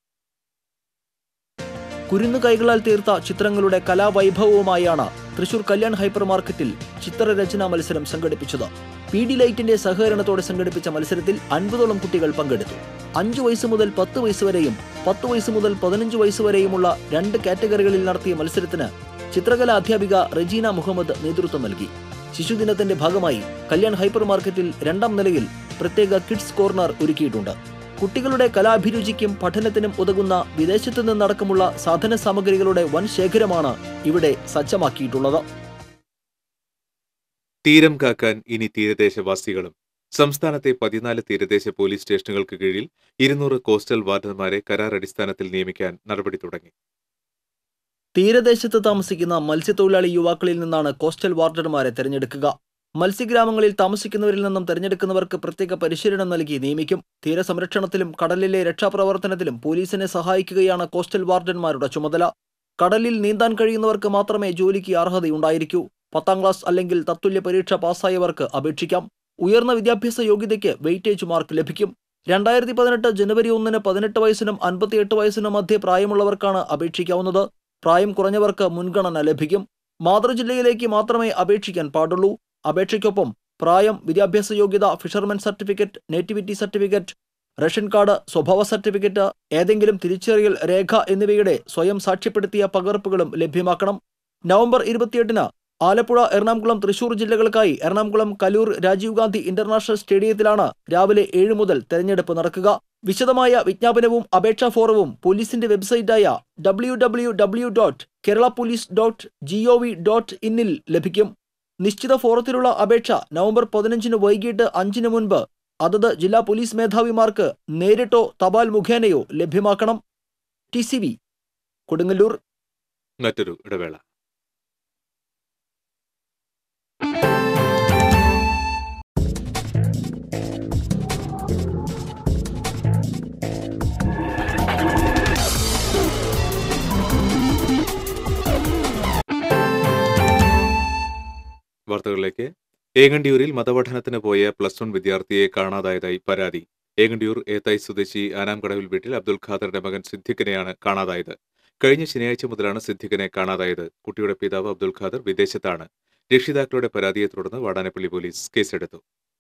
കുരുന്നു കൈകളാൽ തീർത്ത ചിത്രങ്ങളുടെ കലാവൈഭവവുമായാണ് തൃശൂർ കല്യാൺ ഹൈപ്പർ മാർക്കറ്റിൽ ചിത്രരചനാ മത്സരം സംഘടിപ്പിച്ചത് പി ഡി ലൈറ്റിന്റെ സഹകരണത്തോടെ സംഘടിപ്പിച്ച മത്സരത്തിൽ അൻപതോളം കുട്ടികൾ പങ്കെടുത്തു അഞ്ചു വയസ്സ് മുതൽ പത്ത് വയസ്സ് വരെയും പത്ത് വയസ്സ് മുതൽ പതിനഞ്ച് വയസ്സ് വരെയുമുള്ള രണ്ട് കാറ്റഗറികളിൽ നടത്തിയ മത്സരത്തിന് ചിത്രകലാ അധ്യാപിക റെജീന മുഹമ്മദ് നേതൃത്വം നൽകി ശിശുദിനത്തിന്റെ ഭാഗമായി കല്യാൺ ഹൈപ്പർ മാർക്കറ്റിൽ രണ്ടാം നിലയിൽ പ്രത്യേക കിഡ്സ് കോർണർ ഒരുക്കിയിട്ടുണ്ട് കുട്ടികളുടെ കലാഭിരുചിക്കും പഠനത്തിനും ഉതകുന്ന വിദേശത്തു നിന്നടക്കമുള്ള സാധന സാമഗ്രികളുടെ വൻ ശേഖരമാണ് ഇവിടെ സജ്ജമാക്കിയിട്ടുള്ളത് തീരം കാക്കാൻ ഇനി തീരദേശവാസികളും സംസ്ഥാനത്തെ പതിനാല് തീരദേശ പോലീസ് സ്റ്റേഷനുകൾക്ക് കീഴിൽ ഇരുന്നൂറ് കോസ്റ്റൽ വാർഡന്മാരെ കരാർ അടിസ്ഥാനത്തിൽ നിയമിക്കാൻ നടപടി തുടങ്ങി തീരദേശത്ത് താമസിക്കുന്ന മത്സ്യത്തൊഴിലാളി യുവാക്കളിൽ നിന്നാണ് കോസ്റ്റൽ വാർഡന്മാരെ തെരഞ്ഞെടുക്കുക മത്സ്യഗ്രാമങ്ങളിൽ താമസിക്കുന്നവരിൽ നിന്നും തെരഞ്ഞെടുക്കുന്നവർക്ക് പ്രത്യേക പരിശീലനം നൽകി നിയമിക്കും തീരസംരക്ഷണത്തിലും കടലിലെ രക്ഷാപ്രവർത്തനത്തിലും പോലീസിനെ സഹായിക്കുകയാണ് കോസ്റ്റൽ വാർഡന്മാരുടെ ചുമതല കടലിൽ നീന്താൻ കഴിയുന്നവർക്ക് മാത്രമേ ജോലിക്ക് അർഹതയുണ്ടായിരിക്കൂ പത്താം ക്ലാസ് അല്ലെങ്കിൽ തത്തുല്യ പരീക്ഷ പാസ്സായവർക്ക് അപേക്ഷിക്കാം ഉയർന്ന വിദ്യാഭ്യാസ യോഗ്യതയ്ക്ക് വെയിറ്റേജ് മാർക്ക് ലഭിക്കും രണ്ടായിരത്തി പതിനെട്ട് ജനുവരി ഒന്നിന് പതിനെട്ട് വയസ്സിനും അൻപത്തിയെട്ട് വയസ്സിനും മധ്യേ പ്രായമുള്ളവർക്കാണ് അപേക്ഷിക്കാവുന്നത് പ്രായം കുറഞ്ഞവർക്ക് മുൻഗണന ലഭിക്കും മാതൃജില്ലയിലേക്ക് മാത്രമേ അപേക്ഷിക്കാൻ പാടുള്ളൂ അപേക്ഷയ്ക്കൊപ്പം പ്രായം വിദ്യാഭ്യാസ യോഗ്യത fishermen certificate nativity certificate ration card സ്വഭാവ സർട്ടിഫിക്കറ്റ് ഏതെങ്കിലും തിരിച്ചറിയൽ രേഖ എന്നിവയുടെ സ്വയം സാക്ഷ്യപ്പെടുത്തിയ പകർപ്പുകളും ലഭ്യമാക്കണം നവംബർ ഇരുപത്തിയെട്ടിന് ആലപ്പുഴ എറണാകുളം തൃശൂർ ജില്ലകൾക്കായി എറണാകുളം കലൂർ രാജീവ് ഗാന്ധി ഇന്റർനാഷണൽ സ്റ്റേഡിയത്തിലാണ് രാവിലെ ഏഴ് മുതൽ തെരഞ്ഞെടുപ്പ് നടക്കുക വിശദമായ വിജ്ഞാപനവും അപേക്ഷാ ഫോറവും പോലീസിന്റെ വെബ്സൈറ്റായ W W W dot Kerala police dot G O V dot ഇന്നിൽ ലഭിക്കും നിശ്ചിത ഫോറത്തിലുള്ള അപേക്ഷ നവംബർ പതിനഞ്ചിന് വൈകിട്ട് അഞ്ചിന് മുൻപ് അതത് ജില്ലാ പോലീസ് മേധാവിമാർക്ക് നേരിട്ടോ തപാൽ മുഖേനയോ ലഭ്യമാക്കണം ടി സി വി കൊടുങ്ങല്ലൂർ മറ്റൊരു ഇടവേള വാർത്തകളിലേക്ക് ഏങ്ങണ്ടിയൂരിൽ മതപഠനത്തിന് പോയ പ്ലസ് വൺ വിദ്യാർത്ഥിയെ കാണാതായതായി പരാതി ഏങ്ങണ്ടിയൂർ ഏത്തായി സ്വദേശി ആനാംകടവിൽ വീട്ടിൽ അബ്ദുൽ ഖാദറിന്റെ മകൻ സിദ്ദിഖിനെയാണ് കാണാതായത് കഴിഞ്ഞ ശനിയാഴ്ച മുതലാണ് സിദ്ദിഖിനെ കാണാതായത് കുട്ടിയുടെ പിതാവ് അബ്ദുൽ ഖാദർ വിദേശത്താണ് രക്ഷിതാക്കളുടെ പരാതിയെ തുടർന്ന് വാടാനപ്പള്ളി പോലീസ് കേസെടുത്തു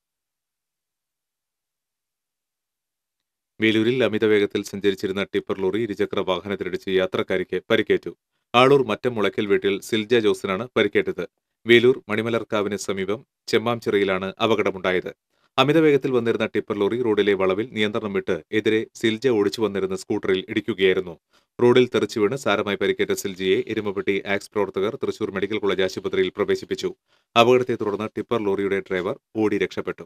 വേലൂരിൽ അമിത വേഗത്തിൽ സഞ്ചരിച്ചിരുന്ന ടിപ്പർ ലോറി ഇരുചക്ര വാഹനത്തിലിടിച്ച് യാത്രക്കാരിക്ക് പരിക്കേറ്റു ആളൂർ മറ്റം മുളയ്ക്കൽ വീട്ടിൽ സിൽജ ജോസിനാണ് പരിക്കേറ്റത് വേലൂർ മണിമലർക്കാവിന് സമീപം ചെമ്മാംചിറയിലാണ് അപകടമുണ്ടായത് അമിത വേഗത്തിൽ വന്നിരുന്ന ടിപ്പർ ലോറി റോഡിലെ വളവിൽ നിയന്ത്രണം വിട്ട് എതിരെ സിൽജ ഓടിച്ചു വന്നിരുന്ന സ്കൂട്ടറിൽ ഇടിക്കുകയായിരുന്നു റോഡിൽ തെറിച്ചു വീണ് സാരമായി പരിക്കേറ്റ സിൽജിയെ എരുമപ്പെട്ടി ആക്സ് പ്രവർത്തകർ തൃശൂർ മെഡിക്കൽ കോളേജ് ആശുപത്രിയിൽ പ്രവേശിപ്പിച്ചു അപകടത്തെ തുടർന്ന് ടിപ്പർ ലോറിയുടെ ഡ്രൈവർ ഓടി രക്ഷപ്പെട്ടു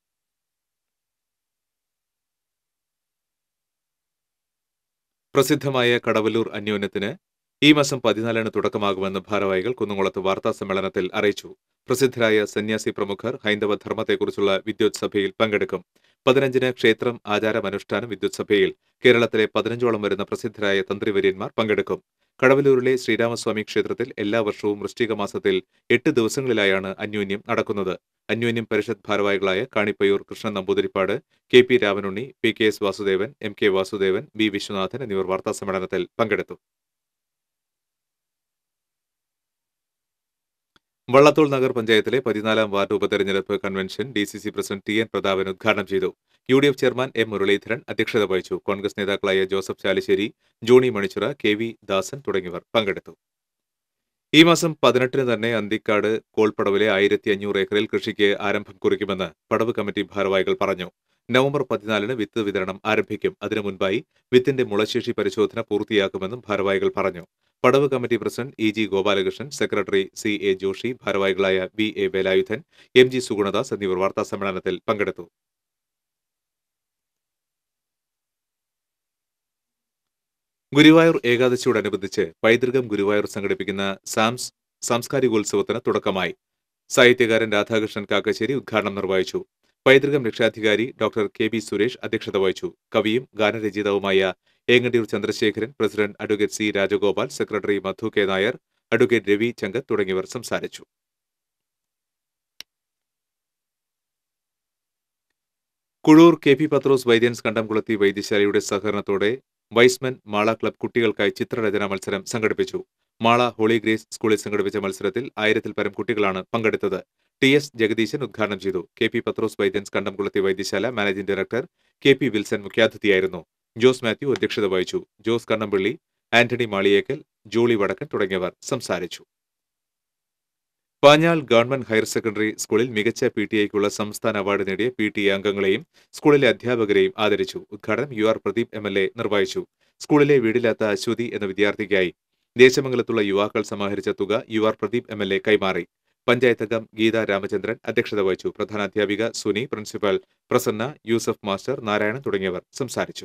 പ്രസിദ്ധമായ കടവല്ലൂർ അന്യോന്യത്തിന് ഈ മാസം പതിനാലിന് തുടക്കമാകുമെന്ന് ഭാരവാഹികൾ കുന്നുകുളത്ത് വാർത്താ സമ്മേളനത്തിൽ അറിയിച്ചു പ്രസിദ്ധരായ സന്യാസി പ്രമുഖർ ഹൈന്ദവ ധർമ്മത്തെക്കുറിച്ചുള്ള വിദ്യോത് സഭയിൽ പങ്കെടുക്കും പതിനഞ്ചിന് ക്ഷേത്രം ആചാരമനുഷ്ഠാനം വിദ്യുത് സഭയിൽ കേരളത്തിലെ പതിനഞ്ചോളം വരുന്ന പ്രസിദ്ധരായ തന്ത്രിവര്യന്മാർ പങ്കെടുക്കും കടവല്ലൂരിലെ ശ്രീരാമസ്വാമി ക്ഷേത്രത്തിൽ എല്ലാ വർഷവും വൃശ്ചിക മാസത്തിൽ എട്ട് ദിവസങ്ങളിലായാണ് അന്യോന്യം നടക്കുന്നത് അന്യോന്യം പരിഷത്ത് ഭാരവാഹികളായ Kanippayyur Krishnan Namboodiripad K P Ramanunni P K S Vasudevan M K Vasudevan V Viswanathan എന്നിവർ വാർത്താസമ്മേളനത്തിൽ പങ്കെടുത്തു വള്ളത്തോൾ നഗർ പഞ്ചായത്തിലെ പതിനാലാം വാർഡ് ഉപതെരഞ്ഞെടുപ്പ് convention D C C president T N Prathapan ഉദ്ഘാടനം ചെയ്തു U D F chairman M Muraleedharan അധ്യക്ഷത വഹിച്ചു കോൺഗ്രസ് നേതാക്കളായ Joseph Chalissery Johnny Manichura K V Dasan തുടങ്ങിയവർ പങ്കെടുത്തു ഈ മാസം പതിനെട്ടിന് തന്നെ അന്തിക്കാട് കോൾപ്പടവിലെ ആയിരത്തി അഞ്ഞൂറ് ഏക്കറിൽ കൃഷിക്ക് ആരംഭം കുറിക്കുമെന്ന് പടവ് കമ്മിറ്റി ഭാരവാഹികൾ പറഞ്ഞു നവംബർ പതിനാലിന് വിത്ത് വിതരണം ആരംഭിക്കും അതിനു മുൻപായി വിത്തിന്റെ മുളശേഷി പരിശോധന പൂർത്തിയാക്കുമെന്നും ഭാരവാഹികൾ പറഞ്ഞു പടവ് committee president E G Gopalakrishnan secretary C A Joshi ഭാരവാഹികളായ V A Velayudhan M G Sugunadas എന്നിവർ വാർത്താസമ്മേളനത്തിൽ പങ്കെടുത്തു ഗുരുവായൂർ ഏകാദശിയോടനുബന്ധിച്ച് പൈതൃകം ഗുരുവായൂർ സംഘടിപ്പിക്കുന്ന സാംസ് സാംസ്കാരികോത്സവത്തിന് തുടക്കമായി സാഹിത്യകാരൻ രാധാകൃഷ്ണൻ കാക്കശ്ശേരി ഉദ്ഘാടനം നിർവഹിച്ചു പൈതൃകം രക്ഷാധികാരി ഡോക്ടർ കെ ബി സുരേഷ് അധ്യക്ഷത വഹിച്ചു കവിയും ഗാനരചയിതാവുമായ Engandiyur Chandrasekharan president advocate C Rajagopal secretary Madhu K Nair advocate Ravi Changath തുടങ്ങിയവർ സംസാരിച്ചു കുഴൂർ കെ പി പത്രോസ് വൈദ്യൻസ് കണ്ടംകുളത്തി വൈദ്യശാലയുടെ സഹകരണത്തോടെ വൈസ്മൻ മാള ക്ലബ് കുട്ടികൾക്കായി ചിത്രരചന മത്സരം സംഘടിപ്പിച്ചു മാള ഹോളി ഗ്രേസ് സ്കൂളിൽ സംഘടിപ്പിച്ച മത്സരത്തിൽ ആയിരത്തിൽ പരം കുട്ടികളാണ് പങ്കെടുത്തത് ടി എസ് ജഗദീശൻ ഉദ്ഘാടനം ചെയ്തു K P Pathrose Vaidyans Kandamkulathy Vaidyasala managing director K P Wilson മുഖ്യാതിഥിയായിരുന്നു ജോസ് മാത്യു അധ്യക്ഷത വഹിച്ചു ജോസ് കണ്ണമ്പള്ളി ആന്റണി മാളിയേക്കൽ ജോളി വടക്കൻ തുടങ്ങിയവർ സംസാരിച്ചു പാഞ്ഞാൾ ഗവൺമെന്റ് ഹയർ സെക്കൻഡറി സ്കൂളിൽ മികച്ച പി ടി ഐക്കുള്ള സംസ്ഥാന അവാർഡ് നേടിയ പി ടി എ അംഗങ്ങളെയും സ്കൂളിലെ അധ്യാപകരെയും ആദരിച്ചു ഉദ്ഘാടനം U R Pradeep M L A നിർവഹിച്ചു സ്കൂളിലെ വീടില്ലാത്ത അശ്വതി എന്ന വിദ്യാർത്ഥിക്കായി ദേശമംഗലത്തുള്ള യുവാക്കൾ സമാഹരിച്ച തുക U R Pradeep M L A കൈമാറി പഞ്ചായത്ത് അംഗം ഗീത രാമചന്ദ്രൻ അധ്യക്ഷത വഹിച്ചു പ്രധാനാധ്യാപിക സുനി പ്രിൻസിപ്പൽ പ്രസന്ന യൂസഫ് മാസ്റ്റർ നാരായണൻ തുടങ്ങിയവർ സംസാരിച്ചു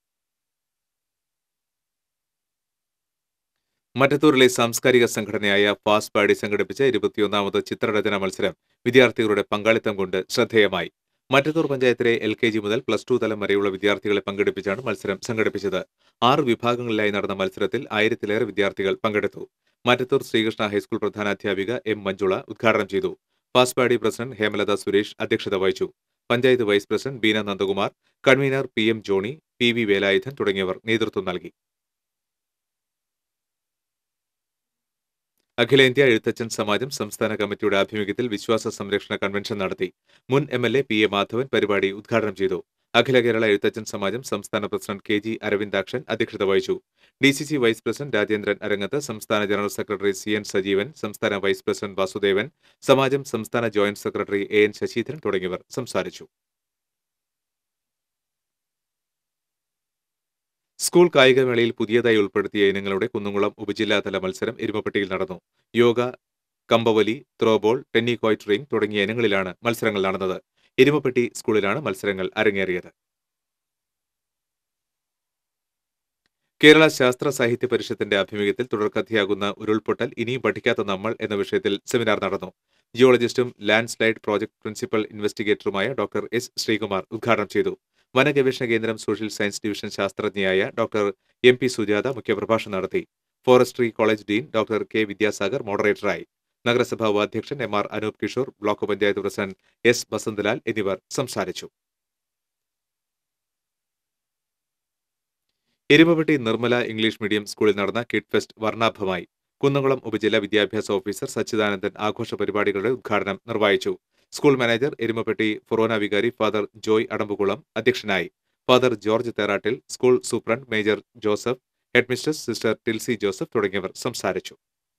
മറ്റത്തൂരിലെ സാംസ്കാരിക സംഘടനയായ ഫാസ്റ്റ് പാടി സംഘടിപ്പിച്ച ഇരുപത്തിയൊന്നാമത് ചിത്രരചന മത്സരം വിദ്യാർത്ഥികളുടെ പങ്കാളിത്തം കൊണ്ട് ശ്രദ്ധേയമായി മറ്റത്തൂർ പഞ്ചായത്തിലെ എൽ കെ ജി മുതൽ പ്ലസ് ടു തലം വരെയുള്ള വിദ്യാർത്ഥികളെ പങ്കെടുപ്പിച്ചാണ് മത്സരം സംഘടിപ്പിച്ചത് ആറ് വിഭാഗങ്ങളിലായി നടന്ന മത്സരത്തിൽ ആയിരത്തിലേറെ വിദ്യാർത്ഥികൾ പങ്കെടുത്തു മറ്റത്തൂർ ശ്രീകൃഷ്ണ ഹൈസ്കൂൾ പ്രധാനാധ്യാപിക എം മഞ്ജുള ഉദ്ഘാടനം ചെയ്തു ഫാസ്റ്റ് പാടി പ്രസിഡന്റ് ഹേമലത സുരേഷ് അധ്യക്ഷത വഹിച്ചു panchayat vice president Beena Nandakumar convener P M Johnny P V Velayudhan തുടങ്ങിയവർ നേതൃത്വം നൽകി അഖിലേന്ത്യാ എഴുത്തച്ഛൻ സമാജം സംസ്ഥാന കമ്മിറ്റിയുടെ ആഭിമുഖ്യത്തിൽ വിശ്വാസ സംരക്ഷണ കൺവെൻഷൻ നടത്തി മുൻ M L A P A Madhavan പരിപാടി ഉദ്ഘാടനം ചെയ്തു അഖില കേരള എഴുത്തച്ഛൻ സമാജം സംസ്ഥാന പ്രസിഡന്റ് കെ ജി അരവിന്ദാക്ഷൻ അധ്യക്ഷത വഹിച്ചു D C C vice president Rajendran Arangath സംസ്ഥാന general secretary C N Sajeevan സംസ്ഥാന വൈസ് പ്രസിഡന്റ് വാസുദേവൻ സമാജം സംസ്ഥാന joint secretary A N Sasidharan തുടങ്ങിയവർ സംസാരിച്ചു സ്കൂൾ കായികമേളയിൽ പുതിയതായി ഉൾപ്പെടുത്തിയ ഇനങ്ങളുടെ കുന്നുകുളം ഉപജില്ലാതല മത്സരം എരുമപ്പെട്ടിയിൽ നടന്നു യോഗ കമ്പവലി ത്രോബോൾ ടെന്നികോയ്റ്റ് റിംഗ് തുടങ്ങിയ ഇനങ്ങളിലാണ് മത്സരങ്ങൾ നടന്നത് എരുമപ്പെട്ടി സ്കൂളിലാണ് മത്സരങ്ങൾ അരങ്ങേറിയത് കേരള ശാസ്ത്ര സാഹിത്യ പരിഷത്തിന്റെ ആഭിമുഖ്യത്തിൽ തുടർക്കഥയാകുന്ന ഉരുൾപൊട്ടൽ ഇനിയും പഠിക്കാത്ത നമ്മൾ എന്ന വിഷയത്തിൽ സെമിനാർ നടന്നു ജിയോളജിസ്റ്റും ലാൻഡ് സ്ലൈഡ് പ്രോജക്ട് പ്രിൻസിപ്പൽ ഇൻവെസ്റ്റിഗേറ്ററുമായ ഡോക്ടർ എസ് ശ്രീകുമാർ ഉദ്ഘാടനം ചെയ്തു വനഗവേഷണ കേന്ദ്രം സോഷ്യൽ സയൻസ് ഡിവിഷൻ ശാസ്ത്രജ്ഞയായ ഡോക്ടർ എം പി സുജാത മുഖ്യപ്രഭാഷണം നടത്തി forestry college dean doctor K Vidyasagar മോഡറേറ്ററായി നഗരസഭാ ഉപാധ്യക്ഷൻ M R Anoop Kishore block panchayat president S Vasanthalal എന്നിവർ സംസാരിച്ചു എരുമപ്പെട്ടി നിർമ്മല ഇംഗ്ലീഷ് മീഡിയം സ്കൂളിൽ നടന്ന കിഡ് ഫെസ്റ്റ് വർണ്ണാഭമായി കുന്നംകുളം ഉപജില്ലാ വിദ്യാഭ്യാസ ഓഫീസർ സച്ചിദാനന്ദൻ ആഘോഷ പരിപാടികളുടെ ഉദ്ഘാടനം നിർവഹിച്ചു സ്കൂൾ മാനേജർ എരുമപ്പെട്ടി ഫൊറോന വികാരി ഫാദർ ജോയ് അടമ്പുകുളം അധ്യക്ഷനായി father George Therattil school superintendent major Joseph headmistress sister Tilsy Joseph തുടങ്ങിയവർ സംസാരിച്ചു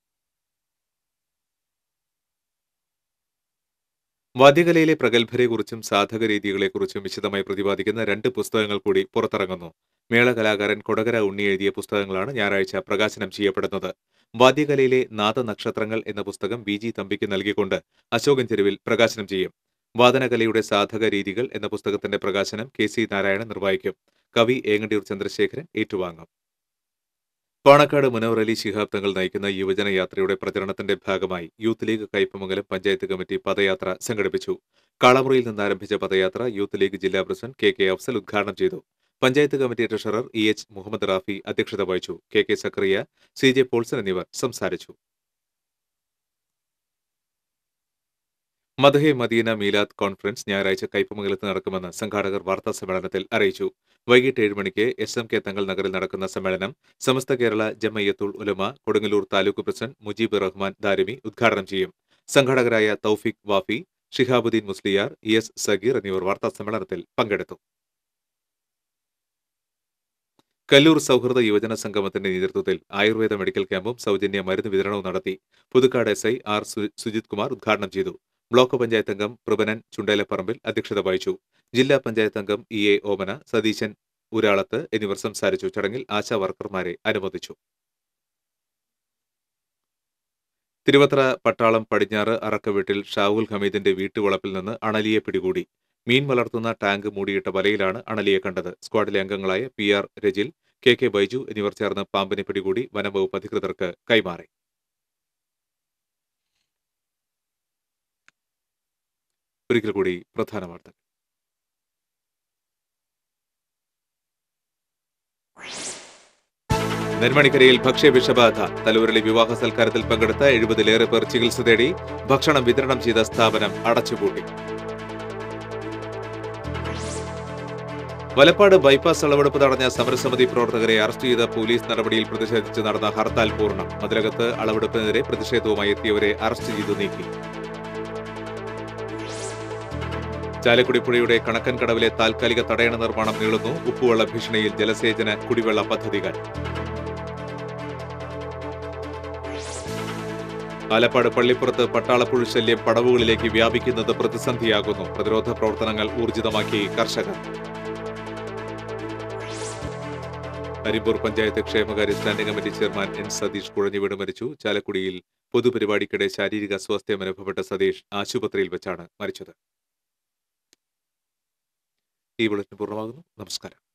വാദ്യകലയിലെ പ്രഗത്ഭരെക്കുറിച്ചും സാധക രീതികളെക്കുറിച്ചും വിശദമായി പ്രതിപാദിക്കുന്ന രണ്ട് പുസ്തകങ്ങൾ കൂടി പുറത്തിറങ്ങുന്നു മേള കലാകാരൻ കൊടകര ഉണ്ണി എഴുതിയ പുസ്തകങ്ങളാണ് ഞായറാഴ്ച പ്രകാശനം ചെയ്യപ്പെടുന്നത് വാദ്യകലയിലെ നാദനക്ഷത്രങ്ങൾ എന്ന പുസ്തകം ബി ജി തമ്പിക്ക് നൽകിക്കൊണ്ട് അശോകൻ തെരുവിൽ പ്രകാശനം ചെയ്യും വാദനകലയുടെ സാധക രീതികൾ എന്ന പുസ്തകത്തിന്റെ പ്രകാശനം കെ സി നാരായണൻ നിർവഹിക്കും കവി ഏങ്ങണ്ടിയൂർ ചന്ദ്രശേഖരൻ ഏറ്റുവാങ്ങും പാണക്കാട് മുനവർ അലി ശിഹാബ് തങ്ങൾ നയിക്കുന്ന യുവജന യാത്രയുടെ പ്രചരണത്തിന്റെ ഭാഗമായി youth league Kaipamangalam panchayat committee പദയാത്ര സംഘടിപ്പിച്ചു കാളമുറിയിൽ നിന്ന് ആരംഭിച്ച പദയാത്ര യൂത്ത് ലീഗ് ജില്ലാ പ്രസിഡന്റ് കെ കെ അഫ്സൽ ഉദ്ഘാടനം ചെയ്തു panchayat committee treasurer E H Muhammad Rafi അധ്യക്ഷത വഹിച്ചു K K Zakariya C J Paulson എന്നിവർ സംസാരിച്ചു മദഹെ മദീന മീലാദ് കോൺഫറൻസ് ഞായറാഴ്ച കയ്പമംഗലത്ത് നടക്കുമെന്ന് സംഘാടകർ വാർത്താ സമ്മേളനത്തിൽ അറിയിച്ചു വൈകിട്ട് ഏഴ് മണിക്ക് എസ് എം കെ തങ്ങൾ നഗറിൽ നടക്കുന്ന സമ്മേളനം സമസ്ത കേരള ജമയ്യത്തുൽ ഉലമ കൊടുങ്ങല്ലൂർ താലൂക്ക് പ്രസിഡന്റ് മുജീബ് റഹ്മാൻ ദാരിമി ഉദ്ഘാടനം ചെയ്യും സംഘാടകരായ തൌഫിക് വാഫി ഷിഹാബുദ്ദീൻ മുസ്ലിയാർ ഇ എസ് സഗീർ എന്നിവർ വാർത്താ സമ്മേളനത്തിൽ പങ്കെടുത്തു കല്ലൂർ സൗഹൃദ യുവജന സംഗമത്തിന്റെ നേതൃത്വത്തിൽ ആയുർവേദ മെഡിക്കൽ ക്യാമ്പും സൗജന്യ മരുന്ന് വിതരണവും നടത്തി പുതുക്കാട് എസ് ഐ ആർ സു- സുജിത് കുമാർ ഉദ്ഘാടനം ചെയ്തു ബ്ലോക്ക് പഞ്ചായത്ത് അംഗം പ്രഭനൻ ചുണ്ടേലപ്പറമ്പിൽ അധ്യക്ഷത വഹിച്ചു ജില്ലാ പഞ്ചായത്ത് അംഗം ഇ എ ഓമന സതീശൻ ഉരാളത്ത് എന്നിവർ സംസാരിച്ചു ചടങ്ങിൽ ആശാ വർക്കർമാരെ അനുമോദിച്ചു തിരുവത്ര പട്ടാളം പടിഞ്ഞാറ് അറക്കവീട്ടിൽ ഷാവുൽ ഹമീദിന്റെ വീട്ടുവളപ്പിൽ നിന്ന് അണലിയെ പിടികൂടി മീൻ വളർത്തുന്ന ടാങ്ക് മൂടിയിട്ട വലയിലാണ് അണലിയെ കണ്ടത് സ്ക്വാഡിലെ അംഗങ്ങളായ P R Rajil K K Baiju എന്നിവർ ചേർന്ന് പാമ്പിനെ പിടികൂടി വനംവകുപ്പ് അധികൃതർക്ക് കൈമാറി ഒരിക്കൽ കൂടി പ്രധാന വാർത്തകൾ നെന്മണിക്കരയിൽ ഭക്ഷ്യവിഷബാധ തലൂരിലെ വിവാഹ സൽക്കാരത്തിൽ പങ്കെടുത്ത എഴുപതിലേറെ പേർ ചികിത്സ തേടി ഭക്ഷണം വിതരണം ചെയ്ത സ്ഥാപനം അടച്ചുപൂട്ടി വലപ്പാട് ബൈപ്പാസ് അളവെടുപ്പ് തടഞ്ഞ സമരസമിതി പ്രവർത്തകരെ അറസ്റ്റ് ചെയ്ത പോലീസ് നടപടിയിൽ പ്രതിഷേധിച്ച് നടന്ന ഹർത്താൽ പൂർണ്ണം മതിലകത്ത് അളവെടുപ്പിനെതിരെ പ്രതിഷേധവുമായി എത്തിയവരെ അറസ്റ്റ് ചെയ്തു നീക്കി ചാലക്കുടി പുഴയുടെ കണക്കൻ കടവിലെ താൽക്കാലിക തടയണ നിർമ്മാണം നീളുന്നു ഉപ്പുവെള്ള ഭീഷണിയിൽ ജലസേചന കുടിവെള്ള പദ്ധതികൾ ആലപ്പാട് പള്ളിപ്പുറത്ത് പട്ടാളപ്പുഴു ശല്യം പടവുകളിലേക്ക് വ്യാപിക്കുന്നത് പ്രതിസന്ധിയാകുന്നു പ്രതിരോധ പ്രവർത്തനങ്ങൾ ഊർജിതമാക്കി കർഷകർ അരിമ്പൂർ പഞ്ചായത്ത് ക്ഷേമകാര്യ standing committee chairman N Satheesh കുഴഞ്ഞു വീണ് മരിച്ചു ചാലക്കുടിയിൽ പൊതുപരിപാടിക്കിടെ ശാരീരിക അസ്വാസ്ഥ്യം അനുഭവപ്പെട്ട സതീഷ് ആശുപത്രിയിൽ വെച്ചാണ് മരിച്ചത് ഈ ബുള്ളറ്റിൻ പൂർണ്ണമാകുന്നു നമസ്കാരം